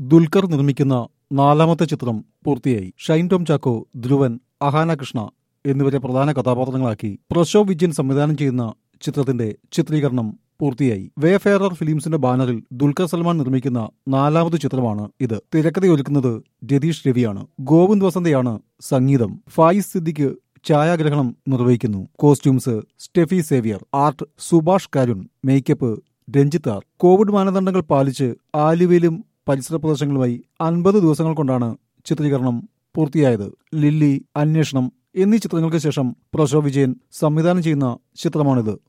ദുൽഖർ നിർമ്മിക്കുന്ന നാലാമത്തെ ചിത്രം പൂർത്തിയായി ഷൈൻ ടോം ചാക്കോ ധ്രുവൻ അഹാന കൃഷ്ണ എന്നിവരെ പ്രധാന കഥാപാത്രങ്ങളാക്കി പ്രശോഭ് വിജയൻ സംവിധാനം ചെയ്യുന്ന ചിത്രത്തിന്റെ ചിത്രീകരണം പൂർത്തിയായി വേഫെയറർ ഫിലിംസിന്റെ ബാനറിൽ ദുൽഖർ സൽമാൻ നിർമ്മിക്കുന്ന നാലാമത് ചിത്രമാണ് ഇത് തിരക്കഥയൊരുക്കുന്നത് രതീഷ് രവിയാണ് ഗോവിന്ദ് വസന്തയാണ് സംഗീതം ഫായിസ് സിദ്ദിഖ് ഛായാഗ്രഹണം നിർവഹിക്കുന്നു costumes Stephy Xavier art Subhash Karun makeup Ranjith R Covid മാനദണ്ഡങ്ങൾ പാലിച്ച് ആലുവയിലും പരിസര പ്രദേശങ്ങളുമായി അൻപത് ദിവസങ്ങൾ കൊണ്ടാണ് ചിത്രീകരണം പൂർത്തിയായത് ലില്ലി അന്വേഷണം എന്നീ ചിത്രങ്ങൾക്ക് ശേഷം പ്രശോഭ് വിജയൻ സംവിധാനം ചെയ്യുന്ന ചിത്രമാണിത്